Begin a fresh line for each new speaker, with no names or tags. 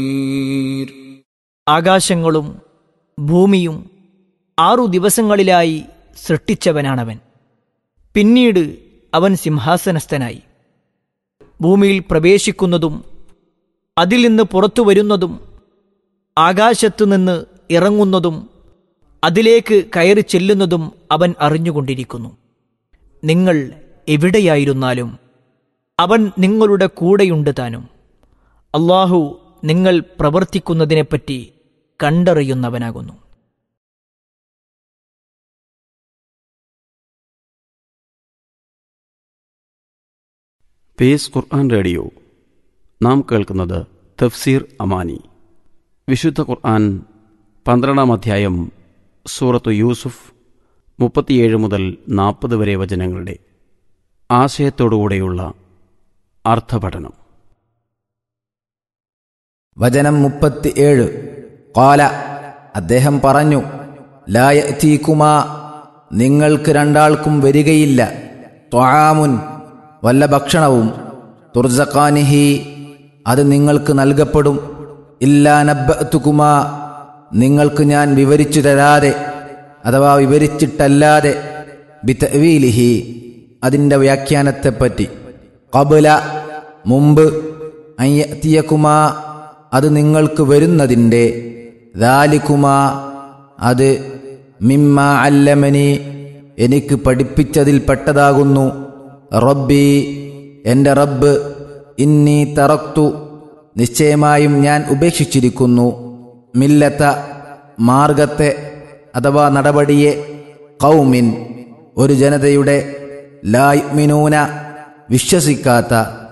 ആകാശങ്ങളും ഭൂമിയും ആറു ദിവസങ്ങളിലായി സൃഷ്ടിച്ചവനാണവൻ പിന്നീട് അവൻ സിംഹാസനസ്ഥനായി ഭൂമിയിൽ പ്രവേശിക്കുന്നതും അതിൽ നിന്ന് പുറത്തു വരുന്നതും ആകാശത്തു നിന്ന് ഇറങ്ങുന്നതും അതിലേക്ക് കയറി ചെല്ലുന്നതും അവൻ അറിഞ്ഞുകൊണ്ടിരിക്കുന്നു നിങ്ങൾ എവിടെയായിരുന്നാലും അവൻ നിങ്ങളുടെ കൂടെയുണ്ട് താനും അള്ളാഹു നിങ്ങൾ പ്രവർത്തിക്കുന്നതിനെപ്പറ്റി കണ്ടറിയുന്നവനാകുന്നു
പേസ് ഖുർആൻ റേഡിയോ നാം കേൾക്കുന്നത് തഫ്സീർ അമാനി വിശുദ്ധ ഖുർആൻ പന്ത്രണ്ടാം അധ്യായം സൂറത്ത് യൂസുഫ് മുപ്പത്തിയേഴ് മുതൽ നാൽപ്പത് വരെ വചനങ്ങളുടെ ആശയത്തോടുകൂടെയുള്ള അർത്ഥപഠനം
വചനം മുപ്പത്തി ഏഴ് കാല അദ്ദേഹം പറഞ്ഞു ലായീക്കുമാ നിങ്ങൾക്ക് രണ്ടാൾക്കും വരികയില്ല ത്വാമുൻ വല്ല ഭക്ഷണവും തുർജക്കാനിഹി അത് നിങ്ങൾക്ക് നൽകപ്പെടും ഇല്ലാ നബ്ബത്തുകുമാ നിങ്ങൾക്ക് ഞാൻ വിവരിച്ചു തരാതെ അഥവാ വിവരിച്ചിട്ടല്ലാതെ ബിതവീലിഹി അതിൻ്റെ വ്യാഖ്യാനത്തെപ്പറ്റി കബുല മുമ്പ് അയ്യത്തിയക്കുമാ അത് നിങ്ങൾക്ക് വരുന്നതിൻ്റെ ദാലിക്കുമാ അത് മിമ്മ അല്ലമനി എനിക്ക് പഠിപ്പിച്ചതിൽ പെട്ടതാകുന്നു റബ്ബി എൻ്റെ റബ്ബ് ഇന്നി തറക്തു നിശ്ചയമായും ഞാൻ ഉപേക്ഷിച്ചിരിക്കുന്നു മില്ലത്ത മാർഗത്തെ അഥവാ നടപടിയെ കൗമിൻ ഒരു ജനതയുടെ ലായ്മിനൂന വിശ്വസിക്കാത്ത